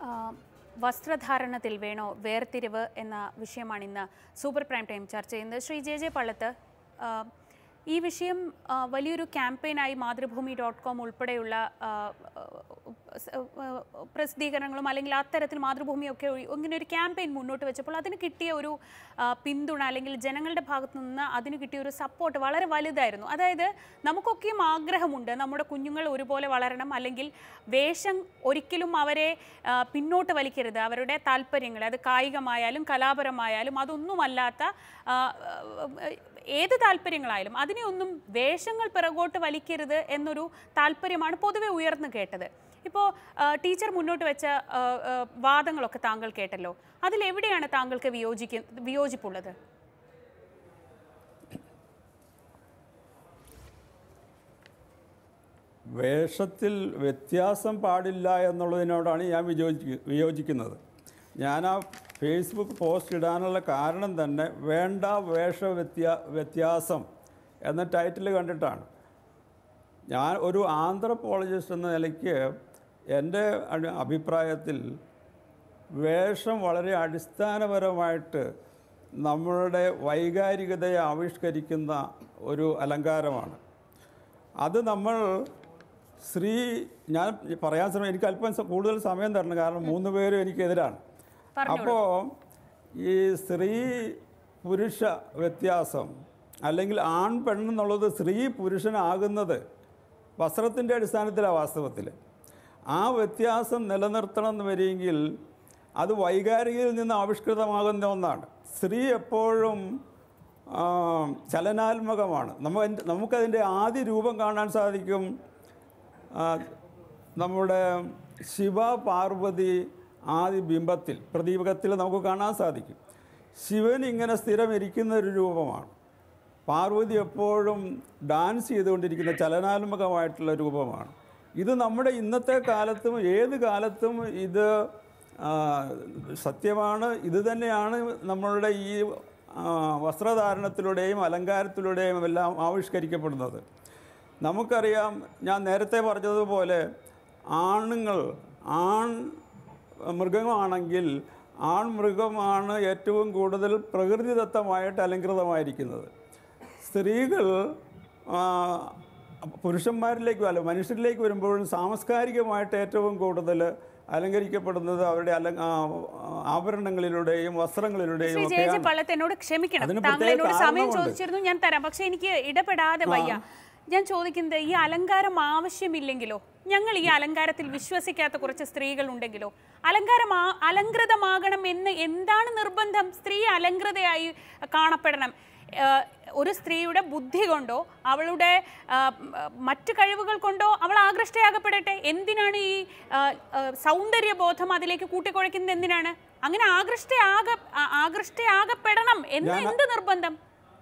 ആ, വസ്ത്രധാരണത്തിൽ വേണോ വേർതിരിവ് എന്ന വിഷയമാണ് ഇന്ന് സൂപ്പർ പ്രൈം ടൈം ചർച്ച ചെയ്യുന്നത് ശ്രീ ജെ ജെ പള്ളത്ത് ആ, ഈ വിഷയം ആ, വലിയൊരു ക്യാമ്പയിനായി മാതൃഭൂമി ഡോട്ട് കോം ഉൾപ്പെടെയുള്ള ആ, സ- ആ, പ്രസിദ്ധീകരണങ്ങളും അല്ലെങ്കിൽ അത്തരത്തിൽ മാതൃഭൂമിയൊക്കെ ഒഴി- ഇങ്ങനെ ഒരു ക്യാമ്പയിൻ മുന്നോട്ട് വെച്ചപ്പോൾ അതിന് കിട്ടിയ ഒരു ആ, പിന്തുണ അല്ലെങ്കിൽ ജനങ്ങളുടെ ഭാഗത്തു നിന്ന് അതിന് കിട്ടിയ ഒരു സപ്പോർട്ട് വളരെ വലുതായിരുന്നു അതായത് നമുക്കൊക്കെയും ആഗ്രഹമുണ്ട് നമ്മുടെ കുഞ്ഞുങ്ങൾ ഒരുപോലെ വളരണം അല്ലെങ്കിൽ വേഷം ഒരിക്കലും അവരെ ആ, പിന്നോട്ട് വലിക്കരുത് അവരുടെ താല്പര്യങ്ങൾ അത് കായികമായാലും കലാപരമായാലും അതൊന്നുമല്ലാത്ത ആ, ആ, ഏത് താല്പര്യങ്ങളായാലും അതിനെ ഒന്നും വേഷങ്ങൾ പിറകോട്ട് വലിക്കരുത് എന്നൊരു താല്പര്യമാണ് പൊതുവെ ഉയർന്നു കേട്ടത് ഇപ്പോൾ ടീച്ചർ മുന്നോട്ട് വെച്ച ആ, ആ, വാദങ്ങളൊക്കെ താങ്കൾ കേട്ടല്ലോ അതിലെവിടെയാണ് താങ്കൾക്ക് വിയോജിക്ക വിയോജിപ്പുള്ളത് വേഷത്തിൽ വ്യത്യാസം പാടില്ല എന്നുള്ളതിനോടാണ് ഞാൻ വിയോജി വിയോജിക്കുന്നത് ഞാൻ ആ ഫേസ്ബുക്ക് പോസ്റ്റ് ഇടാനുള്ള കാരണം തന്നെ വേണ്ട വേഷ വ്യത്യാ വ്യത്യാസം എന്ന ടൈറ്റിൽ കണ്ടിട്ടാണ് ഞാൻ ഒരു ആന്ത്രപ്പോളജിസ്റ്റ് എന്ന നിലയ്ക്ക് എൻ്റെ അടി- അഭിപ്രായത്തിൽ വേഷം വളരെ അടിസ്ഥാനപരമായിട്ട് നമ്മളുടെ വൈകാരികതയെ ആവിഷ്കരിക്കുന്ന ഒരു അലങ്കാരമാണ് അത് നമ്മൾ സ്ത്രീ ഞാൻ പറയാൻ ശ്രമം എനിക്ക് അല്പം സ- കൂടുതൽ സമയം തരണം കാരണം മൂന്ന് പേരും എനിക്കെതിരാണ് അപ്പോൾ ഈ സ്ത്രീ പുരുഷ വ്യത്യാസം അല്ലെങ്കിൽ ആൺ പെണ്ണെന്നുള്ളത് സ്ത്രീ പുരുഷനാകുന്നത് വസ്ത്രത്തിൻ്റെ അടിസ്ഥാനത്തിലാണ് വാസ്തവത്തിൽ ആ വ്യത്യാസം നിലനിർത്തണം എന്ന് വരികയെങ്കിൽ അത് വൈകാരികയിൽ നിന്ന് ആവിഷ്കൃതമാകുന്ന ഒന്നാണ് സ്ത്രീ എപ്പോഴും ആ, ചലനാത്മകമാണ് നമ്മ നമുക്കതിൻ്റെ ആദ്യ രൂപം കാണാൻ സാധിക്കും ആ, നമ്മുടെ ശിവ പാർവതി ആദി ബിംബത്തിൽ പ്രദീപകത്തിൽ നമുക്ക് കാണാൻ സാധിക്കും ശിവൻ ഇങ്ങനെ സ്ഥിരം ഇരിക്കുന്ന ഒരു രൂപമാണ് പാർവതി എപ്പോഴും ഡാൻസ് ചെയ്തുകൊണ്ടിരിക്കുന്ന ചലനാത്മകമായിട്ടുള്ള രൂപമാണ് ഇത് നമ്മുടെ ഇന്നത്തെ കാലത്തും ഏത് കാലത്തും ഇത് ആ, സത്യമാണ് ഇത് തന്നെയാണ് നമ്മളുടെ ഈ ആ, വസ്ത്രധാരണത്തിലൂടെയും അലങ്കാരത്തിലൂടെയും എല്ലാം ആവിഷ്കരിക്കപ്പെടുന്നത് നമുക്കറിയാം ഞാൻ നേരത്തെ പറഞ്ഞതുപോലെ ആണുങ്ങൾ ആൺ മൃഗമാണെങ്കിൽ ആൺ മൃഗമാണ് ഏറ്റവും കൂടുതൽ പ്രകൃതിദത്തമായിട്ട് അലങ്കൃതമായിരിക്കുന്നത് സ്ത്രീകൾ ആ, പുരുഷന്മാരിലേക്ക് അല്ല മനുഷ്യരിലേക്ക് വരുമ്പോഴും സാംസ്കാരികമായിട്ട് ഏറ്റവും കൂടുതൽ അലങ്കരിക്കപ്പെടുന്നത് അവരുടെ അല ആ, ആഭരണങ്ങളിലൂടെയും വസ്ത്രങ്ങളിലൂടെയും ശ്രീ ജെ ജെ ഒക്കെയാണ് പള്ളത്ത് എന്നോട് ക്ഷമിക്കണം അതിന് താങ്കൾ പ്രത്യേക എന്നോട് സമയം കാരണമുണ്ട്. ചോദിച്ചിരുന്നു ഞാൻ തരാം പക്ഷെ എനിക്ക് ഇടപെടാതെ വയ്യ ഞാൻ ചോദിക്കുന്നത് ഈ അലങ്കാരം ആവശ്യമില്ലെങ്കിലോ ഞങ്ങൾ ഈ അലങ്കാരത്തിൽ വിശ്വസിക്കാത്ത കുറച്ച് സ്ത്രീകൾ ഉണ്ടെങ്കിലോ അലങ്കാരം ആ- അലങ്കൃതമാകണം എന്ന് എന്താണ് നിർബന്ധം സ്ത്രീ അലങ്കൃതയായി കാണപ്പെടണം ഏഹ് ഒരു സ്ത്രീയുടെ ബുദ്ധി കൊണ്ടോ അവളുടെ ആ, മ- മറ്റ് കഴിവുകൾ കൊണ്ടോ അവൾ ആകൃഷ്ടയാകപ്പെടട്ടെ എന്തിനാണ് ഈ ആ, ആ, സൗന്ദര്യബോധം അതിലേക്ക് കൂട്ടിക്കുഴയ്ക്കുന്നത് എന്തിനാണ് അങ്ങനെ ആകൃഷ്ടയാക ആ- ആകൃഷ്ടയാകപ്പെടണം എന്ന് എന്ത് നിർബന്ധം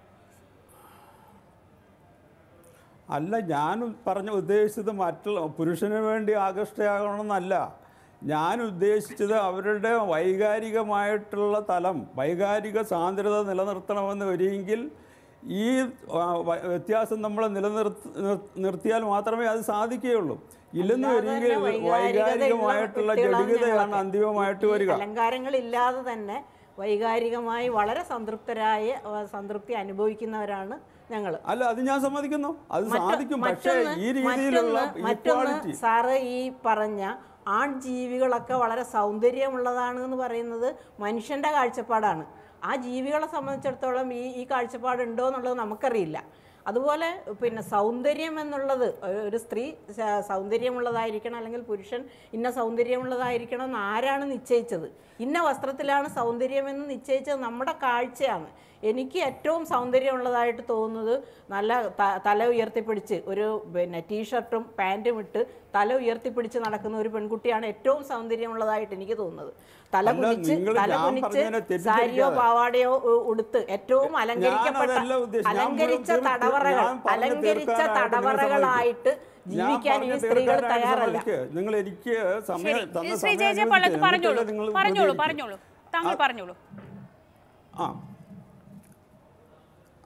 അല്ല ഞാൻ പറഞ്ഞ ഉദ്ദേശിച്ചത് മറ്റുള്ള പുരുഷന് വേണ്ടി ആകർഷ്ടയാകണമെന്നല്ല ഞാൻ ഉദ്ദേശിച്ചത് അവരുടെ വൈകാരികമായിട്ടുള്ള തലം വൈകാരിക സാന്ദ്രത നിലനിർത്തണമെന്ന് വരികെങ്കിൽ ഈ ആ, വ- വ്യത്യാസം നമ്മൾ നിലനിർത്തി നിർ- നിർത്തിയാൽ മാത്രമേ അത് സാധിക്കുകയുള്ളൂ ഇല്ലെന്ന് വരികെങ്കിൽ വൈകാരികമായിട്ടുള്ള ജഡികതയാണ് അന്തിമമായിട്ട് വരിക അലങ്കാരങ്ങളില്ലാതെ തന്നെ വൈകാരികമായി വളരെ സംതൃപ്തരായ ആ, സംതൃപ്തി അനുഭവിക്കുന്നവരാണ് ഞങ്ങൾ അല്ല അത് ഞാൻ സമ്മതിക്കുന്നു അത് സാധിക്കും പക്ഷേ ഈ രീതിയിലുള്ള മറ്റൊന്ന് ഇക്വാളിറ്റി സാറ് ഈ പറഞ്ഞ ആൺ ജീവികളൊക്കെ വളരെ സൗന്ദര്യമുള്ളതാണ് എന്ന് പറയുന്നത് മനുഷ്യന്റെ കാഴ്ചപ്പാടാണ് ആ ജീവികളെ സംബന്ധിച്ചിടത്തോളം ഈ ഈ കാഴ്ചപ്പാടുണ്ടോ എന്നുള്ളത് നമുക്കറിയില്ല അതുപോലെ പിന്നെ സൗന്ദര്യം എന്നുള്ളത് ഒരു- ഒരു സ്ത്രീ സ- സൗന്ദര്യമുള്ളതായിരിക്കണം അല്ലെങ്കിൽ പുരുഷൻ ഇന്ന സൗന്ദര്യമുള്ളതായിരിക്കണം എന്ന് ആരാണ് നിശ്ചയിച്ചത് ഇന്ന വസ്ത്രത്തിലാണ് സൗന്ദര്യമെന്ന് നിശ്ചയിച്ചത് നമ്മുടെ കാഴ്ചയാണ് എനിക്ക് ഏറ്റവും സൗന്ദര്യമുള്ളതായിട്ട് തോന്നുന്നത് നല്ല ത- തല ഉയർത്തിപ്പിടിച്ച് ഒരു പിന്നെ ടീഷർട്ടും പാൻറ്റും ഇട്ട് തല ഉയർത്തിപ്പിടിച്ച് നടക്കുന്ന ഒരു പെൺകുട്ടിയാണ് ഏറ്റവും സൗന്ദര്യമുള്ളതായിട്ട് എനിക്ക് തോന്നുന്നത് തല അല്ല, കുനിച്ച് നിങ്ങൾ തല ഞാൻ കുനിച്ച് പറഞ്ഞതിനെ തെറ്റിദ്ധരിക്കാതെ. സാരിയോ പാവാടയോ ഉ- ഉടുത്ത് ഏറ്റവും അലങ്കരിക്കപ്പെട്ട ഞാനതല്ല ഉദ്ദേശിച്ചത്. ഞാൻ അലങ്കരിച്ച തീർ- തടവറകൾ ഞാൻ പറഞ്ഞ് അലങ്കരിച്ച തീർക്കാനായിട്ട് നിങ്ങൾ തടവറകളായിട്ട് ഞാൻ ജീവിക്കാൻ ഈ പറഞ്ഞ് സ്ത്രീകൾ തീർക്കാനായിട്ട് തയ്യാറല്ല സമ്മതിക്ക്. നിങ്ങൾ എനിക്ക് സമയം ശരി തന്ന ശ്രീ ജെ സമയം ജെ പള്ളത്ത് അനുവദിച്ച് പറഞ്ഞോളൂ എന്നിട്ടല്ലേ നിങ്ങൾ പറഞ്ഞോളൂ പ്രതികരിക്കൂ. പറഞ്ഞോളൂ താങ്കൾ പറഞ്ഞോളൂ ആ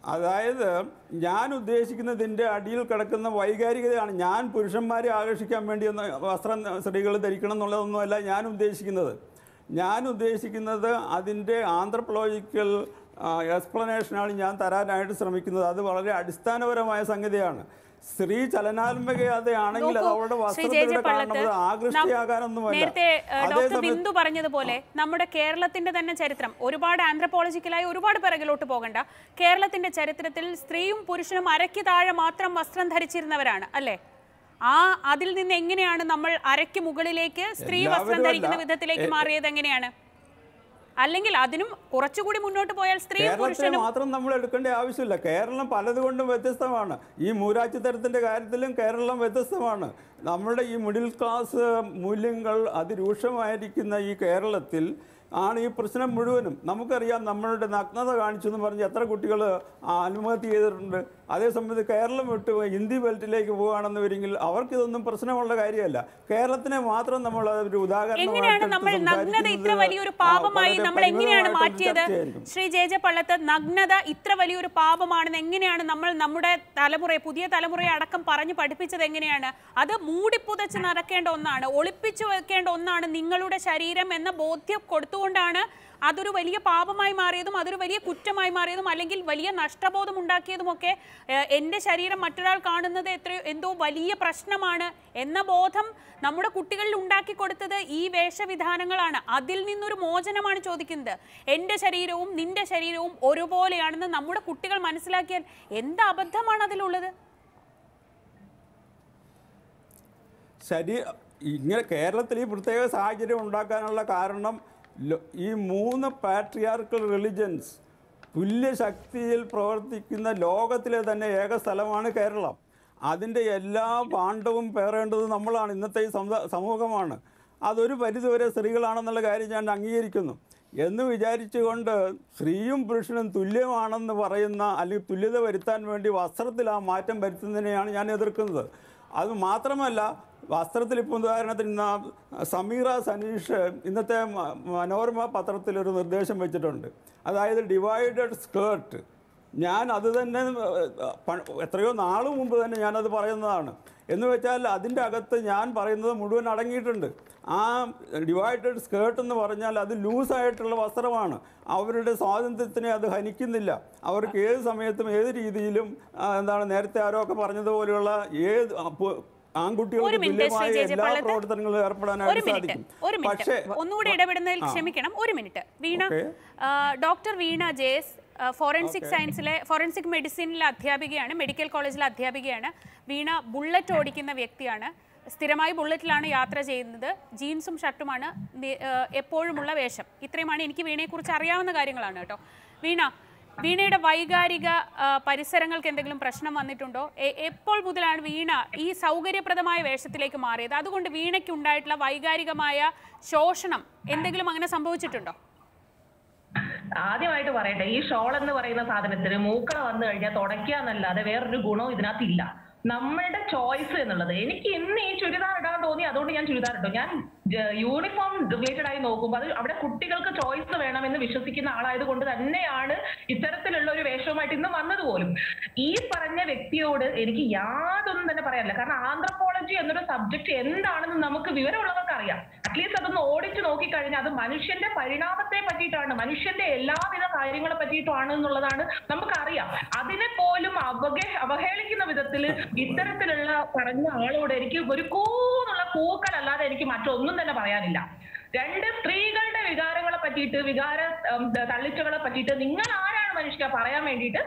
അതായത് ഞാൻ ഉദ്ദേശിക്കുന്നതിൻ്റെ അടിയിൽ കിടക്കുന്ന വൈകാരികതയാണ് ഞാൻ പുരുഷന്മാരെ ആകർഷിക്കാൻ വേണ്ടി ഒന്ന് വസ്ത്രം സ്ത്രീകൾ ധരിക്കണം എന്നുള്ളതൊന്നുമല്ല ഞാൻ ഉദ്ദേശിക്കുന്നത് ഞാൻ ഉദ്ദേശിക്കുന്നത് അതിൻ്റെ ആന്ത്രപ്പോളജിക്കൽ എക്സ്പ്ലനേഷനാണ് ഞാൻ തരാനായിട്ട് ശ്രമിക്കുന്നത് അത് വളരെ അടിസ്ഥാനപരമായ സംഗതിയാണ് സ്ത്രീ ചലനാത്മകതയാണെങ്കിൽ അത് നോക്കൂ, അവളുടെ ശ്രീ ജെ ജെ വസ്ത്രത്തിലൂടെ പള്ളത്ത് കാണുന്നത് നം- ആകൃഷ്ടിയാകാനൊന്നുമല്ല നേരത്തെ ഏഹ്, ഡോക്ടർ അതേസമയത്ത് ബിന്ദു പറഞ്ഞതുപോലെ നമ്മുടെ കേരളത്തിന്റെ തന്നെ ചരിത്രം ഒരുപാട് ആന്ത്രപ്പോളജിക്കലായി ഒരുപാട് പിറകിലോട്ട് പോകണ്ട കേരളത്തിന്റെ ചരിത്രത്തിൽ സ്ത്രീയും പുരുഷനും അരയ്ക്ക് താഴെ മാത്രം വസ്ത്രം ധരിച്ചിരുന്നവരാണ് അല്ലേ ആ അതിൽ നിന്ന് എങ്ങനെയാണ് നമ്മൾ അരയ്ക്ക് മുകളിലേക്ക് സ്ത്രീ വസ്ത്രം എല്ലാവരും ധരിക്കുന്ന അല്ല. വിധത്തിലേക്ക് മാറിയത് എങ്ങനെയാണ് അല്ലെങ്കിൽ അതിനും കുറച്ചുകൂടി മുന്നോട്ട് പോയാൽ സ്ത്രീയും കേരളത്തെ പുരുഷനും മാത്രം നമ്മൾ എടുക്കേണ്ട ആവശ്യമില്ല കേരളം പലതുകൊണ്ടും വ്യത്യസ്തമാണ് ഈ മൂരാച്ചിത്തരത്തിൻ്റെ കാര്യത്തിലും കേരളം വ്യത്യസ്തമാണ് നമ്മുടെ ഈ മിഡിൽ ക്ലാസ് മൂല്യങ്ങൾ അതിരൂക്ഷമായിരിക്കുന്ന ഈ കേരളത്തിൽ ആണ് ഈ പ്രശ്നം മുഴുവനും നമുക്കറിയാം നമ്മളുടെ നഗ്നത കാണിച്ചു എന്ന് പറഞ്ഞ് എത്ര കുട്ടികൾ അനുമതി ചെയ്തിട്ടുണ്ട് അതേസമയത്ത് കേരളം വിട്ട് ഹിന്ദി ബെൽറ്റിലേക്ക് പോവുകയാണെന്ന് വരിങ്കിൽ അവർക്കിതൊന്നും പ്രശ്നമുള്ള കാര്യമല്ല കേരളത്തിനെ മാത്രം നമ്മൾ ഒരു എങ്ങനെയാണ് നമ്മൾ നഗ്നത ഇത്ര വലിയൊരു പാപമായി നമ്മൾ എങ്ങനെയാണ് മാറ്റിയത് ശ്രീ ജെ ജെ പള്ളത്ത് നഗ്നത ഇത്ര വലിയൊരു പാപമാണെന്ന് എങ്ങനെയാണ് നമ്മൾ നമ്മുടെ തലമുറയെ പുതിയ തലമുറയെ അടക്കം പറഞ്ഞു പഠിപ്പിച്ചത് എങ്ങനെയാണ് അത് മൂടിപ്പുതച്ച് നടക്കേണ്ട ഒന്നാണ് ഒളിപ്പിച്ചു വെക്കേണ്ട ഒന്നാണ് നിങ്ങളുടെ ശരീരം എന്ന ബോധ്യം കൊടുത്തുകൊണ്ടാണ് അതൊരു വലിയ പാപമായി മാറിയതും അതൊരു വലിയ കുറ്റമായി മാറിയതും അല്ലെങ്കിൽ വലിയ നഷ്ടബോധം ഉണ്ടാക്കിയതുമൊക്കെ ഏഹ്, എൻ്റെ ശരീരം മറ്റൊരാൾ കാണുന്നത് എത്രയോ എന്തോ വലിയ പ്രശ്നമാണ് എന്ന ബോധം നമ്മുടെ കുട്ടികളിൽ ഉണ്ടാക്കി കൊടുത്തത് ഈ വേഷവിധാനങ്ങളാണ് അതിൽ നിന്നൊരു മോചനമാണ് ചോദിക്കുന്നത് എൻ്റെ ശരീരവും നിന്റെ ശരീരവും ഒരുപോലെയാണെന്ന് നമ്മുടെ കുട്ടികൾ മനസ്സിലാക്കിയാൽ എന്ത് അബദ്ധമാണ് അതിലുള്ളത് ശരീ ഇങ്ങനെ കേരളത്തിൽ ഈ പ്രത്യേക സാഹചര്യം ഉണ്ടാക്കാനുള്ള കാരണം ലോ- ഈ മൂന്ന് പാട്രിയാർക്കൽ റിലിജൻസ് തുല്യ ശക്തിയിൽ പ്രവർത്തിക്കുന്ന ലോകത്തിലെ തന്നെ ഏക സ്ഥലമാണ് കേരളം അതിൻ്റെ എല്ലാ പാണ്ഡവും പേറേണ്ടത് നമ്മളാണ് ഇന്നത്തെ ഈ സമൂഹ സമൂഹമാണ് അതൊരു പരിധിവരെ സ്ത്രീകളാണെന്നുള്ള കാര്യം ഞാൻ അംഗീകരിക്കുന്നു എന്ന് വിചാരിച്ചുകൊണ്ട് സ്ത്രീയും പുരുഷനും തുല്യമാണെന്ന് പറയുന്ന അല്ലെങ്കിൽ തുല്യത വരുത്താൻ വേണ്ടി വസ്ത്രത്തിൽ ആ മാറ്റം വരുത്തുന്നതിനെയാണ് ഞാൻ എതിർക്കുന്നത് അത് മാത്രമല്ല വസ്ത്രത്തിൽ ഇപ്പോൾ ഉദാഹരണത്തിന് ഇന്ന് ആ സമീറ സനീഷ് ഇന്നത്തെ മ- മനോരമ പത്രത്തിൽ ഒരു നിർദ്ദേശം വെച്ചിട്ടുണ്ട് അതായത് ഡിവൈഡഡ് സ്കേർട്ട് ഞാൻ അത് തന്നെ ഏഹ്, പ- എത്രയോ നാൾ മുമ്പ് തന്നെ ഞാനത് പറയുന്നതാണ് എന്ന് വെച്ചാൽ അതിൻ്റെ അകത്ത് ഞാൻ പറയുന്നത് മുഴുവൻ അടങ്ങിയിട്ടുണ്ട് ആ ഡിവൈഡഡ് സ്കേർട്ട് എന്ന് പറഞ്ഞാൽ അത് ലൂസായിട്ടുള്ള വസ്ത്രമാണ് അവരുടെ സ്വാതന്ത്ര്യത്തിനെ അത് ഹനിക്കുന്നില്ല അവർക്ക് ഏത് സമയത്തും ഏത് രീതിയിലും ആ, എന്താണ് നേരത്തെ ആരോ ഒക്കെ പറഞ്ഞതുപോലെയുള്ള ഏത് അപ്പൊ- ഒരു ആൺകുട്ടികൾക്ക് മിനിറ്റ് ശ്രീ തുല്യമായ ജെ ജെ എല്ലാ പള്ളത്ത് പ്രവർത്തനങ്ങളും ഒരു ഏർപ്പെടാനായിട്ട് മിനിറ്റ് സാധിക്കും ഒരു മിനിറ്റ് പക്ഷേ ഒന്നുകൂടി ഇടപെടുന്നതിൽ ക്ഷമിക്കണം ഒരു മിനിറ്റ് വീണ ഓക്കേ. ആ, ഡോക്ടർ വീണ ജേസ് ആ, ഫോറൻസിക് സയൻസിലെ ഫോറൻസിക് മെഡിസിനിലെ അധ്യാപികയാണ് മെഡിക്കൽ കോളേജിലെ അധ്യാപികയാണ് വീണ ബുള്ളറ്റ് ഓടിക്കുന്ന വ്യക്തിയാണ് സ്ഥിരമായി ബുള്ളറ്റിലാണ് യാത്ര ചെയ്യുന്നത് ജീൻസും ഷർട്ടുമാണ് നി- ആ, എപ്പോഴുമുള്ള വേഷം ഇത്രയുമാണ് എനിക്ക് വീണയെക്കുറിച്ച് അറിയാവുന്ന കാര്യങ്ങളാണ് കേട്ടോ വീണ വീണയുടെ വൈകാരിക ആ, പരിസരങ്ങൾക്ക് എന്തെങ്കിലും പ്രശ്നം വന്നിട്ടുണ്ടോ എ- എപ്പോൾ മുതലാണ് വീണ ഈ സൗകര്യപ്രദമായ വേഷത്തിലേക്ക് മാറിയത് അതുകൊണ്ട് വീണയ്ക്ക് ഉണ്ടായിട്ടുള്ള വൈകാരികമായ ശോഷണം എന്തെങ്കിലും അങ്ങനെ സംഭവിച്ചിട്ടുണ്ടോ ആദ്യമായിട്ട് പറയട്ടെ ഈ ഷോൾ എന്ന് പറയുന്ന സാധനത്തിന് മൂക്കള വന്നു കഴിഞ്ഞാൽ തുടയ്ക്കുക എന്നല്ലാതെ വേറൊരു ഗുണവും ഇതിനകത്തില്ല നമ്മളുടെ ചോയ്സ് എന്നുള്ളത് എനിക്ക് ഇന്ന് ഈ ചുരിദാർ ഇടാൻ തോന്നി അതുകൊണ്ട് ഞാൻ ചുരിദാർ ഇട്ടു ഞാൻ യൂണിഫോം റിലേറ്റഡ് ആയി നോക്കുമ്പോൾ അത് അവിടെ കുട്ടികൾക്ക് ചോയ്സ് വേണമെന്ന് വിശ്വസിക്കുന്ന ആളായത് കൊണ്ട് തന്നെയാണ് ഇത്തരത്തിലുള്ള ഒരു വേഷവുമായിട്ട് ഇന്ന് വന്നത് പോലും ഈ പറഞ്ഞ വ്യക്തിയോട് എനിക്ക് യാതൊന്നും തന്നെ പറയാനില്ല കാരണം ആന്ത്രപ്പോളജി എന്നൊരു സബ്ജക്ട് എന്താണെന്ന് നമുക്ക് വിവരമുള്ളവർക്ക് അറിയാം അറ്റ്ലീസ്റ്റ് അതൊന്ന് ഓടിച്ചു നോക്കിക്കഴിഞ്ഞാൽ അത് മനുഷ്യന്റെ പരിണാമത്തെ പറ്റിയിട്ടാണ് മനുഷ്യന്റെ എല്ലാവിധ കാര്യങ്ങളെ പറ്റിയിട്ടാണ് എന്നുള്ളതാണ് നമുക്കറിയാം അതിനെ പോലും അവഗേ അവഹേളിക്കുന്ന വിധത്തിൽ ഇത്തരത്തിലുള്ള പറഞ്ഞ ആളോട് എനിക്ക് ഒരു കൂന്നുള്ള കൂക്കളല്ലാതെ എനിക്ക് മറ്റൊന്നും തന്നെ പറയാനില്ല രണ്ട് സ്ത്രീകളുടെ വികാരങ്ങളെ പറ്റിയിട്ട് വികാര ഉം, തള്ളിച്ചകളെ പറ്റിയിട്ട് നിങ്ങൾ ആരാണ് മനുഷ്യ പറയാൻ വേണ്ടിയിട്ട്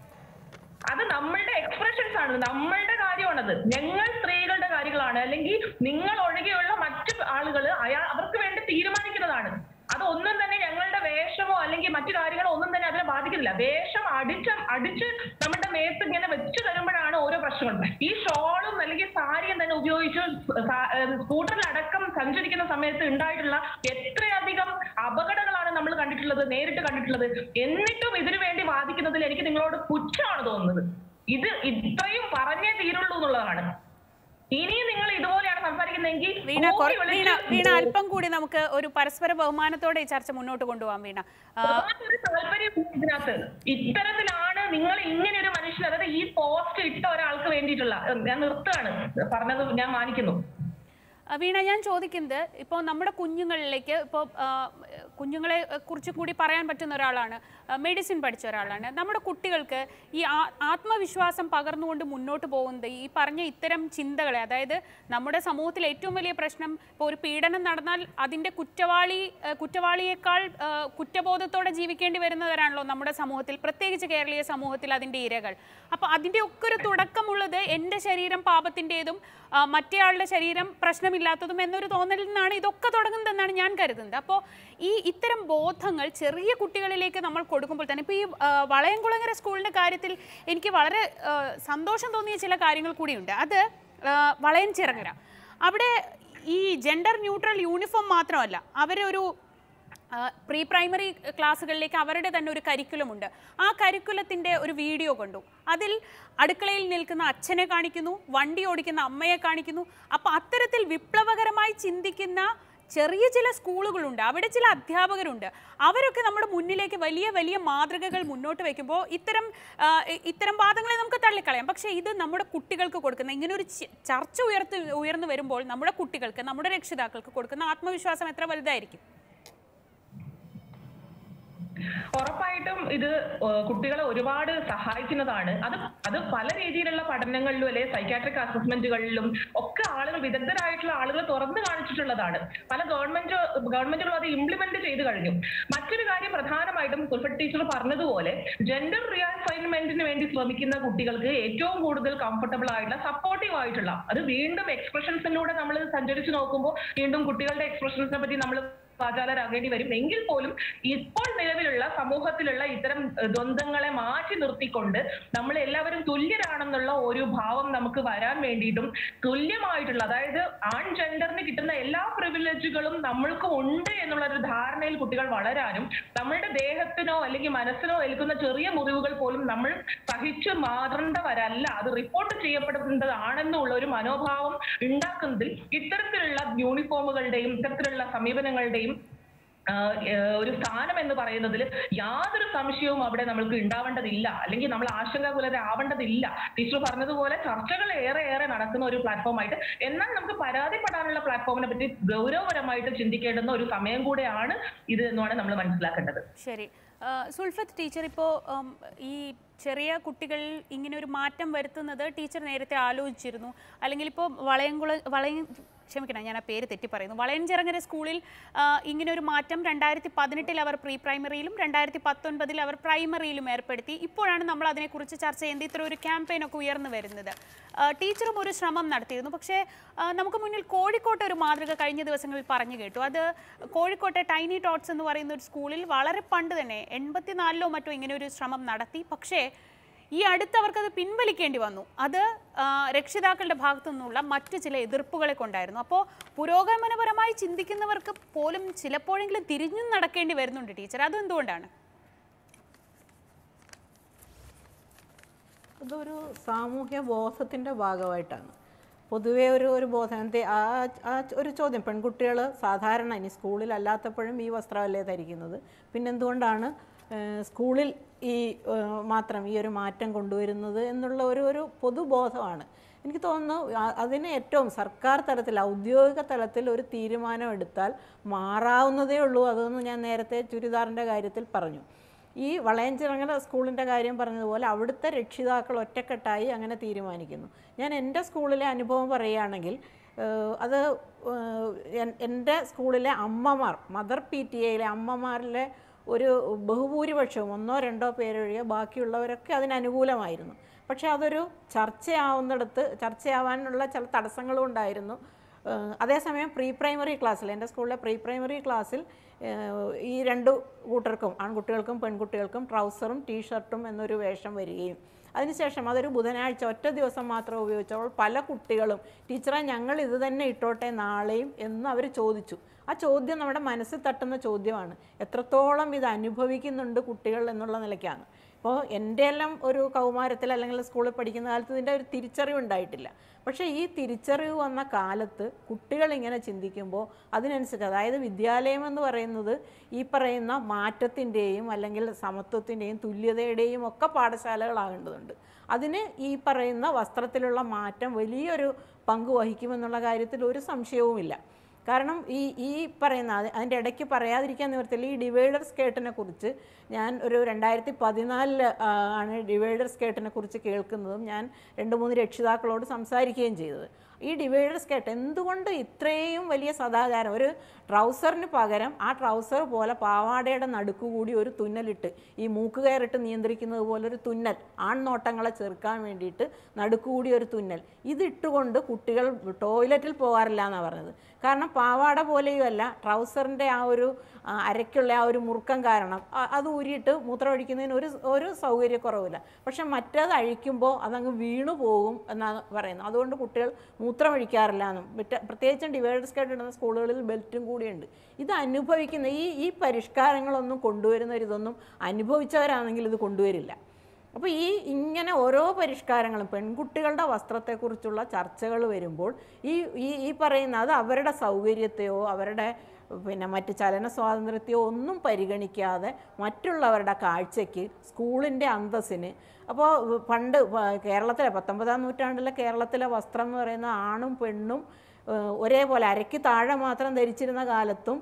അത് നമ്മളുടെ എക്സ്പ്രഷൻസ് ആണ് നമ്മളുടെ കാര്യമാണത് ഞങ്ങൾ സ്ത്രീകളുടെ കാര്യങ്ങളാണ് അല്ലെങ്കിൽ നിങ്ങൾ ഒഴികെയുള്ള മറ്റു ആളുകൾ അയാൾ അവർക്ക് വേണ്ടി തീരുമാനിക്കുന്നതാണ് അതൊന്നും തന്നെ ഞങ്ങളുടെ വേഷമോ അല്ലെങ്കിൽ മറ്റു കാര്യങ്ങളോ ഒന്നും തന്നെ അതിനെ ബാധിക്കുന്നില്ല വേഷം അടിച്ച് അടിച്ച് നമ്മുടെ മേത്ത് ഇങ്ങനെ വെച്ച് തരുമ്പോഴാണ് ഓരോ പ്രശ്നങ്ങളും ഈ ഷോളും അല്ലെങ്കിൽ സാരിയും തന്നെ ഉപയോഗിച്ച് സാ- ഏഹ് സ്കൂട്ടറിലടക്കം സഞ്ചരിക്കുന്ന സമയത്ത് ഉണ്ടായിട്ടുള്ള എത്രയധികം അപകടങ്ങളാണ് നമ്മൾ കണ്ടിട്ടുള്ളത് നേരിട്ട് കണ്ടിട്ടുള്ളത് എന്നിട്ടും ഇതിനു വേണ്ടി വാദിക്കുന്നതിൽ എനിക്ക് നിങ്ങളോട് പുച്ഛമാണ് തോന്നുന്നത് ഇത് ഇത്രയും പറഞ്ഞേ തീരുള്ളൂ എന്നുള്ളതാണ് ഇനിയും നിങ്ങൾ ഇതുപോലെയാണ് സംസാരിക്കുന്നതെങ്കിൽ വീണ കൂക്കി കുറ- വീണ വിളിച്ച് വീണ അല്പം കൂടി നമുക്ക് ഒരു പരസ്പര ബഹുമാനത്തോടെ ഈ ചർച്ച മുന്നോട്ട് കൊണ്ടുപോകാം വീണ ആ, യാതൊരു താല്പര്യവും ഇതിനകത്ത് ഇത്തരത്തിലാണ് നിങ്ങൾ ഇങ്ങനെ ഒരു മനുഷ്യൻ അതായത് ഈ പോസ്റ്റ് ഇട്ട ഒരാൾക്ക് വേണ്ടിയിട്ടുള്ള ഞാൻ നിർത്തുകയാണ് പറഞ്ഞത് ഞാൻ മാനിക്കുന്നു ആ, വീണ ഞാൻ ചോദിക്കുന്നത് ഇപ്പോൾ നമ്മുടെ കുഞ്ഞുങ്ങളിലേക്ക് ഇപ്പോൾ കുഞ്ഞുങ്ങളെ ആ, കുറിച്ച് കൂടി പറയാൻ പറ്റുന്ന ഒരാളാണ് മെഡിസിൻ പഠിച്ച ഒരാളാണ് നമ്മുടെ കുട്ടികൾക്ക് ഈ ആ- ആത്മവിശ്വാസം പകർന്നുകൊണ്ട് മുന്നോട്ട് പോകുന്നത് ഈ പറഞ്ഞ ഇത്തരം ചിന്തകളെ അതായത് നമ്മുടെ സമൂഹത്തിൽ ഏറ്റവും വലിയ പ്രശ്നം ഇപ്പോൾ ഒരു പീഡനം നടന്നാൽ അതിൻ്റെ കുറ്റവാളി ആ, കുറ്റവാളിയേക്കാൾ ആ, കുറ്റബോധത്തോടെ ജീവിക്കേണ്ടി വരുന്നവരാണല്ലോ നമ്മുടെ സമൂഹത്തിൽ പ്രത്യേകിച്ച് കേരളീയ സമൂഹത്തിൽ അതിൻ്റെ ഇരകൾ അപ്പോൾ അതിൻ്റെ ഒക്കെ ഒരു തുടക്കമുള്ളത് എൻ്റെ ശരീരം പാപത്തിൻ്റെതും ആ, മറ്റേയാളുടെ ശരീരം പ്രശ്നമില്ലാത്തതും എന്നൊരു തോന്നലിൽ നിന്നാണ് ഇതൊക്കെ തുടങ്ങുന്നതെന്നാണ് ഞാൻ കരുതുന്നത് അപ്പോൾ ഈ ഇത്തരം ബോധങ്ങൾ ചെറിയ കുട്ടികളിലേക്ക് നമ്മൾ കൊടുക്കുമ്പോൾ തന്നെ ഇപ്പോൾ ഈ ആ, വളയംകുളങ്ങര സ്കൂളിൻ്റെ കാര്യത്തിൽ എനിക്ക് വളരെ ആ, സന്തോഷം തോന്നിയ ചില കാര്യങ്ങൾ കൂടിയുണ്ട് അത് ആ, വളയം ചിറങ്ങര അവിടെ ഈ ജെൻഡർ ന്യൂട്രൽ യൂണിഫോം മാത്രമല്ല അവരൊരു പ്രീ പ്രൈമറി ക്ലാസ്സുകളിലേക്ക് അവരുടെ തന്നെ ഒരു കരിക്കുലമുണ്ട് ആ കരിക്കുലത്തിൻ്റെ ഒരു വീഡിയോ കണ്ടു അതിൽ അടുക്കളയിൽ നിൽക്കുന്ന അച്ഛനെ കാണിക്കുന്നു വണ്ടി ഓടിക്കുന്ന അമ്മയെ കാണിക്കുന്നു അപ്പോൾ അത്തരത്തിൽ വിപ്ലവകരമായി ചിന്തിക്കുന്ന ചെറിയ ചില സ്കൂളുകളുണ്ട് അവിടെ ചില അധ്യാപകരുണ്ട് അവരൊക്കെ നമ്മുടെ മുന്നിലേക്ക് വലിയ വലിയ മാതൃകകൾ മുന്നോട്ട് വയ്ക്കുമ്പോൾ ഇത്തരം ആ, ഇ- ഇത്തരം വാദങ്ങളെ നമുക്ക് തള്ളിക്കളയാം പക്ഷേ ഇത് നമ്മുടെ കുട്ടികൾക്ക് കൊടുക്കുന്ന ഇങ്ങനെ ഒരു ചി- ചർച്ച ഉയർത്തി ഉയർന്നു വരുമ്പോൾ നമ്മുടെ കുട്ടികൾക്ക് നമ്മുടെ രക്ഷിതാക്കൾക്ക് കൊടുക്കുന്ന ആത്മവിശ്വാസം എത്ര വലുതായിരിക്കും ഉറപ്പായിട്ടും ഇത് ഏഹ്, കുട്ടികളെ ഒരുപാട് സഹായിക്കുന്നതാണ് അത് അത് പല രീതിയിലുള്ള പഠനങ്ങളിലും അല്ലെ സൈക്കാട്രിക് അസസ്മെന്റുകളിലും ഒക്കെ ആളുകൾ വിദഗ്ധരായിട്ടുള്ള ആളുകൾ തുറന്നു കാണിച്ചിട്ടുള്ളതാണ് പല ഗവൺമെന്റ് ഗവൺമെന്റുകളും അത് ഇംപ്ലിമെന്റ് ചെയ്തു കഴിഞ്ഞു മറ്റൊരു കാര്യം പ്രധാനമായിട്ടും കുൽഫട്ട് ടീച്ചർ പറഞ്ഞതുപോലെ ജെൻഡർ റിയസൈൻമെന്റിന് വേണ്ടി ശ്രമിക്കുന്ന കുട്ടികൾക്ക് ഏറ്റവും കൂടുതൽ കംഫർട്ടബിൾ ആയിട്ടുള്ള സപ്പോർട്ടീവ് ആയിട്ടുള്ള അത് വീണ്ടും എക്സ്പ്രഷൻസിലൂടെ നമ്മൾ സഞ്ചരിച്ച് നോക്കുമ്പോൾ വീണ്ടും കുട്ടികളുടെ എക്സ്പ്രഷൻസിനെ പറ്റി നമ്മൾ വാചാലരാകേണ്ടി വരും എങ്കിൽ പോലും ഇപ്പോൾ നിലവിലുള്ള സമൂഹത്തിലുള്ള ഇത്തരം ഏഹ്, ദ്വന്ദ്ങ്ങളെ മാറ്റി നിർത്തിക്കൊണ്ട് നമ്മൾ എല്ലാവരും തുല്യരാണെന്നുള്ള ഒരു ഭാവം നമുക്ക് വരാൻ വേണ്ടിയിട്ടും തുല്യമായിട്ടുള്ള അതായത് ആൺ ജെൻഡറിന് കിട്ടുന്ന എല്ലാ പ്രിവിലേജുകളും നമ്മൾക്കും ഉണ്ട് എന്നുള്ള ഒരു ധാരണയിൽ കുട്ടികൾ വളരാനും നമ്മളുടെ ദേഹത്തിനോ അല്ലെങ്കിൽ മനസ്സിനോ ഏൽക്കുന്ന ചെറിയ മുറിവുകൾ പോലും നമ്മൾ സഹിച്ചു മാറേണ്ടവരല്ല അത് റിപ്പോർട്ട് ചെയ്യപ്പെടുന്നതാണെന്നുള്ള ഒരു മനോഭാവം ഉണ്ടാക്കുന്നതിൽ ഇത്തരത്തിലുള്ള യൂണിഫോമുകളുടെയും ഇത്തരത്തിലുള്ള സമീപനങ്ങളുടെയും ആഹ് ഏഹ് ഒരു സ്ഥാനം എന്ന് പറയുന്നതിൽ യാതൊരു സംശയവും അവിടെ നമ്മൾക്ക് ഉണ്ടാവേണ്ടതില്ല അല്ലെങ്കിൽ നമ്മൾ ആശങ്കാകുലരാവേണ്ടതില്ല ടീച്ചർ പറഞ്ഞതുപോലെ ചർച്ചകൾ ഏറെ ഏറെ നടക്കുന്ന ഒരു പ്ലാറ്റ്ഫോം ആയിട്ട് എന്നാൽ നമുക്ക് പരാതിപ്പെടാനുള്ള പ്ലാറ്റ്ഫോമിനെ പറ്റി ഗൗരവപരമായിട്ട് ചിന്തിക്കേണ്ടുന്ന ഒരു സമയം കൂടെയാണ് ഇത് എന്നാണ് നമ്മൾ മനസ്സിലാക്കേണ്ടത് ശരി ആ, സുൽഫത്ത് ടീച്ചർ ഇപ്പോൾ ഉം, ഈ ചെറിയ കുട്ടികളിൽ ഇങ്ങനെ ഒരു മാറ്റം വരുത്തുന്നത് ടീച്ചർ നേരത്തെ ആലോചിച്ചിരുന്നു അല്ലെങ്കിൽ ഇപ്പോൾ വളയംകുള വളയം ക്ഷമിക്കണം ഞാൻ ആ പേര് തെറ്റി പറയുന്നു വളയഞ്ചിറങ്ങര സ്കൂളിൽ ആ, ഇങ്ങനെ ഒരു മാറ്റം രണ്ടായിരത്തി പതിനെട്ടിൽ അവർ പ്രീ പ്രൈമറിയിലും രണ്ടായിരത്തി പത്തൊൻപതിൽ അവർ പ്രൈമറിയിലും ഏർപ്പെടുത്തി ഇപ്പോഴാണ് നമ്മൾ അതിനെക്കുറിച്ച് ചർച്ച ചെയ്യുന്നത് ഇത്ര ഒരു ക്യാമ്പയിനൊക്കെ ഉയർന്നു വരുന്നത് ആ, ടീച്ചറും ഒരു ശ്രമം നടത്തിയിരുന്നു പക്ഷേ ആ, നമുക്ക് മുന്നിൽ കോഴിക്കോട്ടെ ഒരു മാതൃക കഴിഞ്ഞ ദിവസങ്ങളിൽ പറഞ്ഞു കേട്ടു അത് കോഴിക്കോട്ടെ ടൈനി ടോട്ട്സ് എന്ന് പറയുന്ന ഒരു സ്കൂളിൽ വളരെ പണ്ട് തന്നെ എൺപത്തിനാലിലോ മറ്റോ ഇങ്ങനെ ഒരു ശ്രമം നടത്തി പക്ഷേ ഈ അടുത്ത് അവർക്കത് പിൻവലിക്കേണ്ടി വന്നു അത് ആ, രക്ഷിതാക്കളുടെ ഭാഗത്തു നിന്നുള്ള മറ്റു ചില എതിർപ്പുകളെ കൊണ്ടായിരുന്നു അപ്പോൾ പുരോഗമനപരമായി ചിന്തിക്കുന്നവർക്ക് പോലും ചിലപ്പോഴെങ്കിലും തിരിഞ്ഞും നടക്കേണ്ടി വരുന്നുണ്ട് ടീച്ചർ അതെന്തുകൊണ്ടാണ് അതൊരു സാമൂഹ്യ ബോധത്തിൻ്റെ ഭാഗമായിട്ടാണ് പൊതുവേ ഒരു ഒരു ബോധം എന്തേ ആ ആ ഒരു ചോദ്യം പെൺകുട്ടികൾ സാധാരണ ഇനി സ്കൂളിൽ അല്ലാത്തപ്പോഴും ഈ വസ്ത്രമല്ലേ ധരിക്കുന്നത് പിന്നെന്തുകൊണ്ടാണ് ഏഹ്, സ്കൂളിൽ ഈ ഏഹ്, മാത്രം ഈ ഒരു മാറ്റം കൊണ്ടുവരുന്നത് എന്നുള്ള ഒരു ഒരു പൊതുബോധമാണ് എനിക്ക് തോന്നുന്നു ആ- അതിന് ഏറ്റവും സർക്കാർ തലത്തിൽ ഔദ്യോഗിക തലത്തിൽ ഒരു തീരുമാനം എടുത്താൽ മാറാവുന്നതേ ഉള്ളൂ അതൊന്നും ഞാൻ നേരത്തെ ചുരിദാറിൻ്റെ കാര്യത്തിൽ പറഞ്ഞു ഈ വളയഞ്ചിറങ്ങല സ്കൂളിൻ്റെ കാര്യം പറഞ്ഞതുപോലെ അവിടുത്തെ രക്ഷിതാക്കൾ ഒറ്റക്കെട്ടായി അങ്ങനെ തീരുമാനിക്കുന്നു ഞാൻ എൻ്റെ സ്കൂളിലെ അനുഭവം പറയുകയാണെങ്കിൽ ഏഹ്, അത് ഏഹ്, എൻ- എൻ്റെ സ്കൂളിലെ അമ്മമാർ മദർ പി ടി എയിലെ അമ്മമാരിലെ ഒരു ബഹുഭൂരിപക്ഷവും ഒന്നോ രണ്ടോ പേരൊഴികെ ബാക്കിയുള്ളവരൊക്കെ അതിനനുകൂലമായിരുന്നു പക്ഷേ അതൊരു ചർച്ചയാവുന്നിടത്ത് ചർച്ചയാവാനുള്ള ചില തടസ്സങ്ങളും ഉണ്ടായിരുന്നു ഏഹ് അതേസമയം പ്രീ പ്രൈമറി ക്ലാസ്സിൽ എൻ്റെ സ്കൂളിലെ പ്രീ പ്രൈമറി ക്ലാസ്സിൽ ഏഹ് ഈ രണ്ട് കൂട്ടർക്കും ആൺകുട്ടികൾക്കും പെൺകുട്ടികൾക്കും ട്രൗസറും ടീഷർട്ടും എന്നൊരു വേഷം വരികയും അതിനുശേഷം അതൊരു ബുധനാഴ്ച ഒറ്റ ദിവസം മാത്രം ഉപയോഗിച്ചപ്പോൾ പല കുട്ടികളും ടീച്ചറെ ഞങ്ങൾ ഇത് തന്നെ ഇട്ടോട്ടെ നാളെയും എന്ന് അവർ ചോദിച്ചു ആ ചോദ്യം നമ്മുടെ മനസ്സിൽ തട്ടുന്ന ചോദ്യമാണ് എത്രത്തോളം ഇത് അനുഭവിക്കുന്നുണ്ട് കുട്ടികൾ എന്നുള്ള നിലയ്ക്കാണ് ഇപ്പോൾ എൻ്റെ എല്ലാം ഒരു കൗമാരത്തിൽ അല്ലെങ്കിൽ സ്കൂളിൽ പഠിക്കുന്ന കാലത്ത് ഇതിൻ്റെ ഒരു തിരിച്ചറിവ് ഉണ്ടായിട്ടില്ല പക്ഷേ ഈ തിരിച്ചറിവ് വന്ന കാലത്ത് കുട്ടികൾ ഇങ്ങനെ ചിന്തിക്കുമ്പോൾ അതിനനുസരിച്ച് അതായത് വിദ്യാലയം എന്ന് പറയുന്നത് ഈ പറയുന്ന മാറ്റത്തിൻ്റെയും അല്ലെങ്കിൽ സമത്വത്തിൻ്റെയും തുല്യതയുടെയും ഒക്കെ പാഠശാലകളാകേണ്ടതുണ്ട് അതിന് ഈ പറയുന്ന വസ്ത്രത്തിലുള്ള മാറ്റം വലിയൊരു പങ്ക് വഹിക്കുമെന്നുള്ള കാര്യത്തിൽ ഒരു സംശയവുമില്ല കാരണം ഈ ഈ പറയുന്ന അത് അതിൻ്റെ ഇടയ്ക്ക് പറയാതിരിക്കാൻ നിവർത്തില്ല ഈ ഡിവൈഡർ സ്കേർട്ടിനെ കുറിച്ച് ഞാൻ ഒരു രണ്ടായിരത്തി പതിനാലിൽ ആണ് ഡിവൈഡർ സ്കേർട്ടിനെ കുറിച്ച് കേൾക്കുന്നതും ഞാൻ രണ്ട് മൂന്ന് രക്ഷിതാക്കളോട് സംസാരിക്കുകയും ചെയ്തത് ഈ ഡിവൈഡർ സ്കേർട്ട് എന്തുകൊണ്ട് ഇത്രയും വലിയ സദാചാരം ഒരു ട്രൗസറിന് പകരം ആ ട്രൗസർ പോലെ പാവാടയുടെ നടുക്കുകൂടി ഒരു തുന്നലിട്ട് ഈ മൂക്ക് കയറിട്ട് നിയന്ത്രിക്കുന്നത് പോലെ ഒരു തുന്നൽ ആൺനോട്ടങ്ങളെ ചെറുക്കാൻ വേണ്ടിയിട്ട് നടുക്കുകൂടി ഒരു തുന്നൽ ഇതിട്ടുകൊണ്ട് കുട്ടികൾ ടോയ്ലറ്റിൽ പോകാറില്ല എന്നാണ് പറഞ്ഞത് കാരണം പാവാട പോലെയുമല്ല ട്രൗസറിൻ്റെ ആ ഒരു ആ, അരയ്ക്കുള്ള ആ ഒരു മുറുക്കം കാരണം അ- അത് ഊരിയിട്ട് മൂത്രം ഒഴിക്കുന്നതിന് ഒരു ഒരു സൗകര്യക്കുറവില്ല പക്ഷെ മറ്റേത് അഴിക്കുമ്പോൾ അതങ്ങ് വീണു പോകും എന്നാണ് പറയുന്നത് അതുകൊണ്ട് കുട്ടികൾ മൂത്രം ഒഴിക്കാറില്ല എന്നും മറ്റ് പ്രത്യേകിച്ചും ഡിവൈഡർ സ്കേർട്ട് ഇടുന്ന സ്കൂളുകളിൽ ബെൽറ്റും കൂടിയുണ്ട് ഇത് അനുഭവിക്കുന്ന ഈ ഈ പരിഷ്കാരങ്ങളൊന്നും കൊണ്ടുവരുന്നവരിതൊന്നും അനുഭവിച്ചവരാണെങ്കിൽ ഇത് കൊണ്ടുവരില്ല അപ്പോൾ ഈ ഇങ്ങനെ ഓരോ പരിഷ്കാരങ്ങളും പെൺകുട്ടികളുടെ വസ്ത്രത്തെക്കുറിച്ചുള്ള ചർച്ചകൾ വരുമ്പോൾ ഈ ഈ ഈ പറയുന്ന അത് അവരുടെ സൗകര്യത്തെയോ അവരുടെ പിന്നെ മറ്റ് ചലന സ്വാതന്ത്ര്യത്തെയോ ഒന്നും പരിഗണിക്കാതെ മറ്റുള്ളവരുടെ കാഴ്ചയ്ക്ക് സ്കൂളിൻ്റെ അന്തസ്സിന് അപ്പോൾ പണ്ട് പ- കേരളത്തിലെ പത്തൊമ്പതാം നൂറ്റാണ്ടിലെ കേരളത്തിലെ വസ്ത്രം എന്ന് പറയുന്ന ആണും പെണ്ണും ഏഹ്, ഒരേപോലെ അരയ്ക്ക് താഴെ മാത്രം ധരിച്ചിരുന്ന കാലത്തും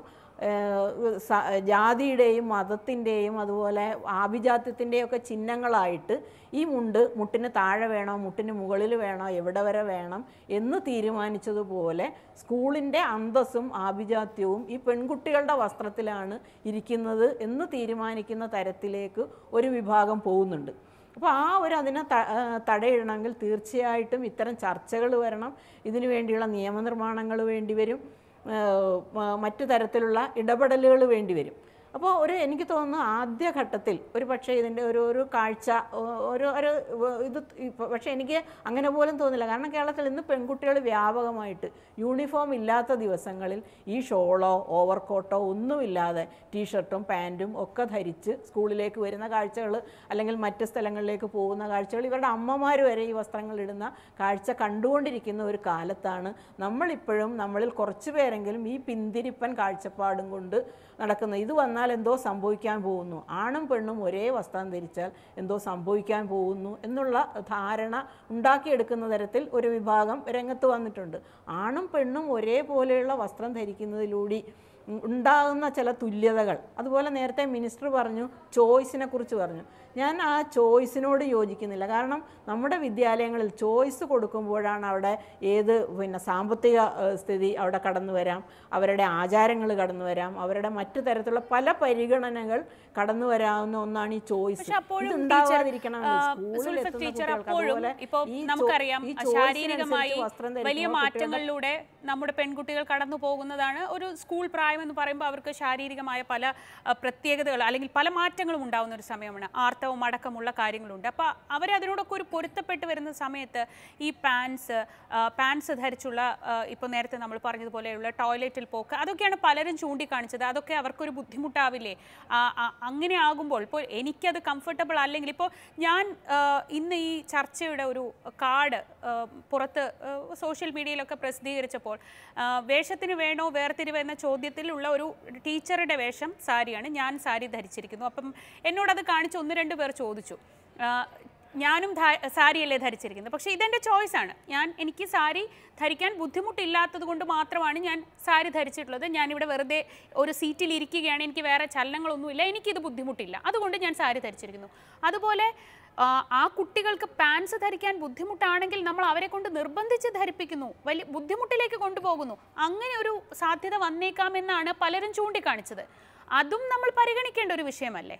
ഏഹ് സ- ജാതിയുടെയും മതത്തിൻ്റെയും അതുപോലെ ആഭിജാത്യത്തിൻ്റെയും ഒക്കെ ചിഹ്നങ്ങളായിട്ട് ഈ മുണ്ട് മുട്ടിന് താഴെ വേണോ മുട്ടിന് മുകളിൽ വേണോ എവിടെ വരെ വേണം എന്ന് തീരുമാനിച്ചതുപോലെ സ്കൂളിൻ്റെ അന്തസ്സും ആഭിജാത്യവും ഈ പെൺകുട്ടികളുടെ വസ്ത്രത്തിലാണ് ഇരിക്കുന്നത് എന്ന് തീരുമാനിക്കുന്ന തരത്തിലേക്ക് ഒരു വിഭാഗം പോകുന്നുണ്ട് അപ്പോൾ ആ ഒരു അതിനെ ത- ആ, തടയിടണമെങ്കിൽ തീർച്ചയായിട്ടും ഇത്തരം ചർച്ചകൾ വരണം ഇതിനു വേണ്ടിയുള്ള നിയമനിർമ്മാണങ്ങൾ വേണ്ടി വരും ഏഹ് മ- മറ്റു തരത്തിലുള്ള ഇടപെടലുകൾ വേണ്ടി വരും അപ്പോൾ ഒരു എനിക്ക് തോന്നുന്നു ആദ്യഘട്ടത്തിൽ ഒരു പക്ഷേ ഇതിൻ്റെ ഒരു ഒരു കാഴ്ച ഒ- ഒരു ഒരു വ- ഇത് ഇപ്പൊ- പക്ഷേ എനിക്ക് അങ്ങനെ പോലും തോന്നില്ല കാരണം കേരളത്തിൽ ഇന്ന് പെൺകുട്ടികൾ വ്യാപകമായിട്ട് യൂണിഫോം ഇല്ലാത്ത ദിവസങ്ങളിൽ ഈ ഷോളോ ഓവർകോട്ടോ ഒന്നുമില്ലാതെ ടീഷർട്ടും പാൻറ്റും ഒക്കെ ധരിച്ച് സ്കൂളിലേക്ക് വരുന്ന കാഴ്ചകൾ അല്ലെങ്കിൽ മറ്റ് സ്ഥലങ്ങളിലേക്ക് പോകുന്ന കാഴ്ചകൾ ഇവരുടെ അമ്മമാർ വരെ ഈ വസ്ത്രങ്ങൾ ഇടുന്ന കാഴ്ച കണ്ടുകൊണ്ടിരിക്കുന്ന ഒരു കാലത്താണ് നമ്മളിപ്പോഴും നമ്മളിൽ കുറച്ച് പേരെങ്കിലും ഈ പിന്തിരിപ്പൻ കാഴ്ചപ്പാടും കൊണ്ട് നടക്കുന്നത് ഇത് വന്നാൽ എന്തോ സംഭവിക്കാൻ പോകുന്നു ആണും പെണ്ണും ഒരേ വസ്ത്രം ധരിച്ചാൽ എന്തോ സംഭവിക്കാൻ പോകുന്നു എന്നുള്ള ധാരണ ഉണ്ടാക്കിയെടുക്കുന്ന തരത്തിൽ ഒരു വിഭാഗം രംഗത്ത് വന്നിട്ടുണ്ട് ആണും പെണ്ണും ഒരേപോലെയുള്ള വസ്ത്രം ധരിക്കുന്നതിലൂടെ ഉം ഉണ്ടാകുന്ന ചില തുല്യതകൾ അതുപോലെ നേരത്തെ മിനിസ്റ്റർ പറഞ്ഞു ചോയ്സിനെ കുറിച്ച് പറഞ്ഞു ഞാൻ ആ ചോയ്സിനോട് യോജിക്കുന്നില്ല കാരണം നമ്മുടെ വിദ്യാലയങ്ങളിൽ ചോയ്സ് കൊടുക്കുമ്പോഴാണ് അവിടെ ഏത് പിന്നെ സാമ്പത്തിക ഏഹ്, സ്ഥിതി അവിടെ കടന്നു വരാം അവരുടെ ആചാരങ്ങൾ കടന്നു വരാം അവരുടെ മറ്റു തരത്തിലുള്ള പല പരിഗണനകൾ കടന്നു വരാവുന്ന ഒന്നാണ് ഈ ചോയ്സ് പക്ഷെ അപ്പോഴും ഇത് ടീച്ചർ, ഉണ്ടാവാതിരിക്കണമെങ്കിൽ ആ, സ്കൂളിൽ സുൽഫത്ത് എത്തുന്ന ടീച്ചർ കുട്ടികൾക്ക് അപ്പോഴും അതുപോലെ ഇപ്പൊ ഈ ചോ- നമുക്കറിയാം ഈ ചോയ്സിനനുസരിച്ച് ശാരീരികമായി വസ്ത്രം ധരിക്കുമ്പോൾ വലിയ കുട്ടികളുടെ മാറ്റങ്ങളിലൂടെ നമ്മുടെ പെൺകുട്ടികൾ കടന്നു പോകുന്നതാണ് ഒരു സ്കൂൾ പ്രായം എന്ന് പറയുമ്പോൾ അവർക്ക് ശാരീരികമായ പല ആ, പ്രത്യേകതകൾ അല്ലെങ്കിൽ പല മാറ്റങ്ങളും ഉണ്ടാവുന്ന ഒരു സമയമാണ് ആർത്തവം അടക്കമുള്ള കാര്യങ്ങളുണ്ട് അപ്പോൾ അവരതിനോടൊക്കെ ഒരു പൊരുത്തപ്പെട്ട് വരുന്ന സമയത്ത് ഈ പാൻസ് പാൻസ് ധരിച്ചുള്ള ഇപ്പോൾ നേരത്തെ നമ്മൾ പറഞ്ഞതുപോലെയുള്ള ടോയ്ലറ്റിൽ പോക്ക് അതൊക്കെയാണ് പലരും ചൂണ്ടിക്കാണിച്ചത് അതൊക്കെ അവർക്കൊരു ബുദ്ധിമുട്ടാവില്ലേ ആ, ആ, അങ്ങനെ ആകുമ്പോൾ ഇപ്പോൾ എനിക്കത് കംഫർട്ടബിൾ അല്ലെങ്കിൽ ഇപ്പോൾ ഞാൻ ആ, ഇന്ന് ഈ ചർച്ചയുടെ ഒരു കാർഡ് പുറത്ത് സോഷ്യൽ മീഡിയയിലൊക്കെ പ്രസിദ്ധീകരിച്ചപ്പോൾ ആ, വേഷത്തിന് വേണോ വേർതിരിവ് എന്ന ചോദ്യത്തിലുള്ള ഒരു ടീച്ചറുടെ വേഷം സാരിയാണ് ഞാൻ സാരി ധരിച്ചിരിക്കുന്നു അപ്പം എന്നോടത് കാണിച്ച് ഒന്ന് രണ്ട് പേർ ചോദിച്ചു ആ, ഞാനും ധാ- സാരിയല്ലേ ധരിച്ചിരിക്കുന്നത് പക്ഷേ ഇതെൻ്റെ ചോയ്സാണ് ഞാൻ എനിക്ക് സാരി ധരിക്കാൻ ബുദ്ധിമുട്ടില്ലാത്തത് കൊണ്ട് മാത്രമാണ് ഞാൻ സാരി ധരിച്ചിട്ടുള്ളത് ഞാനിവിടെ വെറുതെ ഒരു സീറ്റിൽ ഇരിക്കുകയാണ് എനിക്ക് വേറെ ചലനങ്ങളൊന്നുമില്ല എനിക്കിത് ബുദ്ധിമുട്ടില്ല അതുകൊണ്ട് ഞാൻ സാരി ധരിച്ചിരിക്കുന്നു അതുപോലെ ആ, ആ കുട്ടികൾക്ക് പാൻസ് ധരിക്കാൻ ബുദ്ധിമുട്ടാണെങ്കിൽ നമ്മൾ അവരെ കൊണ്ട് നിർബന്ധിച്ച് ധരിപ്പിക്കുന്നു വലിയ ബുദ്ധിമുട്ടിലേക്ക് കൊണ്ടുപോകുന്നു അങ്ങനെ ഒരു സാധ്യത വന്നേക്കാമെന്നാണ് പലരും ചൂണ്ടിക്കാണിച്ചത് അതും നമ്മൾ പരിഗണിക്കേണ്ട ഒരു വിഷയമല്ലേ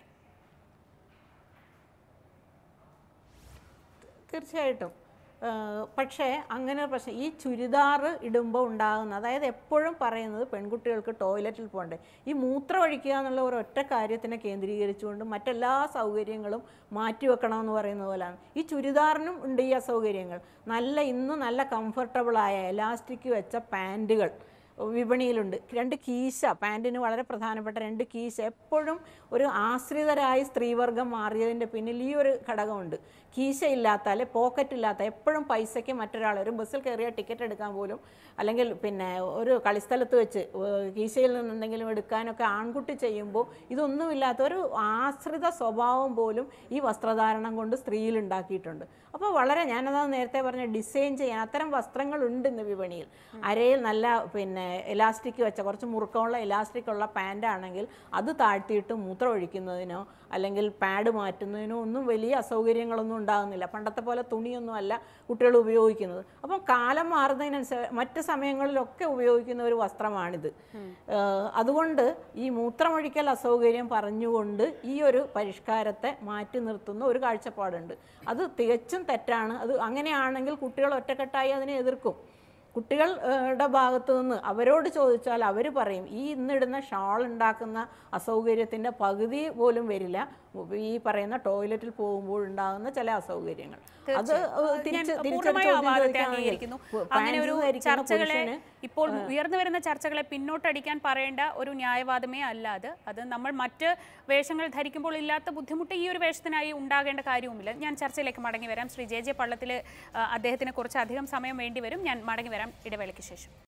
തീർച്ചയായിട്ടും ഏഹ് പക്ഷേ അങ്ങനെ ഒരു പ്രശ്നം ഈ ചുരിദാർ ഇടുമ്പോൾ ഉണ്ടാകുന്ന അതായത് എപ്പോഴും പറയുന്നത് പെൺകുട്ടികൾക്ക് ടോയ്ലറ്റിൽ പോകണ്ടേ ഈ മൂത്രം ഒഴിക്കുക എന്നുള്ള ഒരു ഒറ്റ കാര്യത്തിനെ കേന്ദ്രീകരിച്ചുകൊണ്ട് മറ്റെല്ലാ സൗകര്യങ്ങളും മാറ്റിവെക്കണമെന്ന് പറയുന്ന പോലെയാണ് ഈ ചുരിദാറിനും ഉണ്ട് ഈ അസൗകര്യങ്ങൾ നല്ല ഇന്ന് നല്ല കംഫർട്ടബിളായ എലാസ്റ്റിക് വെച്ച പാൻറ്റുകൾ വിപണിയിലുണ്ട് രണ്ട് കീശ പാൻറ്റിന് വളരെ പ്രധാനപ്പെട്ട രണ്ട് കീശ എപ്പോഴും ഒരു ആശ്രിതരായി സ്ത്രീവർഗം മാറിയതിൻ്റെ പിന്നിൽ ഈ ഒരു ഘടകമുണ്ട് കീശ ഇല്ലാത്ത അല്ലെ പോക്കറ്റ് ഇല്ലാത്ത എപ്പോഴും പൈസയ്ക്ക് മറ്റൊരാൾ ഒരു ബസ്സിൽ കയറിയ ടിക്കറ്റ് എടുക്കാൻ പോലും അല്ലെങ്കിൽ പിന്നെ ഒരു കളിസ്ഥലത്ത് വെച്ച് ഏഹ് കീശയിൽ നിന്ന് എന്തെങ്കിലും എടുക്കാനൊക്കെ ആൺകുട്ടി ചെയ്യുമ്പോൾ ഇതൊന്നുമില്ലാത്ത ഒരു ആശ്രിത സ്വഭാവം പോലും ഈ വസ്ത്രധാരണം കൊണ്ട് സ്ത്രീയിൽ ഉണ്ടാക്കിയിട്ടുണ്ട് അപ്പോൾ വളരെ ഞാനതാ നേരത്തെ പറഞ്ഞ ഡിസൈൻ ചെയ്യാൻ അത്തരം വസ്ത്രങ്ങളുണ്ട് ഇന്ന് വിപണിയിൽ അരയിൽ നല്ല പിന്നെ എലാസ്റ്റിക് വെച്ച കുറച്ച് മുറുക്കമുള്ള എലാസ്റ്റിക് ഉള്ള പാൻ്റ് ആണെങ്കിൽ അത് താഴ്ത്തിയിട്ട് മൂത്രം ഒഴിക്കുന്നതിനോ അല്ലെങ്കിൽ പാഡ് മാറ്റുന്നതിനോ ഒന്നും വലിയ അസൗകര്യങ്ങളൊന്നും ഉണ്ടാകുന്നില്ല പണ്ടത്തെ പോലെ തുണിയൊന്നും അല്ല കുട്ടികൾ ഉപയോഗിക്കുന്നത് അപ്പം കാലം മാറുന്നതിനനുസരിച്ച് മറ്റ് സമയങ്ങളിലൊക്കെ ഉപയോഗിക്കുന്ന ഒരു വസ്ത്രമാണിത് ഏഹ് അതുകൊണ്ട് ഈ മൂത്രമൊഴിക്കൽ അസൗകര്യം പറഞ്ഞുകൊണ്ട് ഈ ഒരു പരിഷ്കാരത്തെ മാറ്റി നിർത്തുന്ന ഒരു കാഴ്ചപ്പാടുണ്ട് അത് തികച്ചും തെറ്റാണ് അത് അങ്ങനെയാണെങ്കിൽ കുട്ടികൾ ഒറ്റക്കെട്ടായി അതിനെ എതിർക്കും കുട്ടികളുടെ ഭാഗത്തു നിന്ന് അവരോട് ചോദിച്ചാൽ അവർ പറയും ഈ ഇന്നിടുന്ന ഷാൾ ഉണ്ടാക്കുന്ന അസൗകര്യത്തിൻ്റെ പകുതി പോലും വരില്ല ഈ പറയുന്ന ടോയ്ലറ്റിൽ പോകുമ്പോൾ ഉണ്ടാകുന്ന ചില അസൗകര്യങ്ങൾ അത് തിരിച്ച് ഞാൻ തിരിച്ചൊരു പൂർണ്ണമായും ആ ചോദ്യം വാദത്തെ ചോദിക്കുകയാണെങ്കിൽ അംഗീകരിക്കുന്നു പ- അങ്ങനെ ഒരു pants ധരിക്കുന്ന ചർച്ചകളെ പുരുഷന് ഇപ്പോൾ ഉയർന്നു വരുന്ന ചർച്ചകളെ പിന്നോട്ടടിക്കാൻ പറയേണ്ട ഒരു ന്യായവാദമേ അല്ല അത് അത് നമ്മൾ മറ്റ് വേഷങ്ങൾ ധരിക്കുമ്പോൾ ഇല്ലാത്ത ബുദ്ധിമുട്ട് ഈ ഒരു വേഷത്തിനായി ഉണ്ടാകേണ്ട കാര്യവുമില്ല ഞാൻ ചർച്ചയിലേക്ക് മടങ്ങി വരാം ശ്രീ ജെ ജെ പള്ളത്തിൽ അദ്ദേഹത്തിന് കുറച്ച് അധികം സമയം വേണ്ടി വരും ഞാൻ മടങ്ങി വരാം ഇടവേളയ്ക്ക് ശേഷം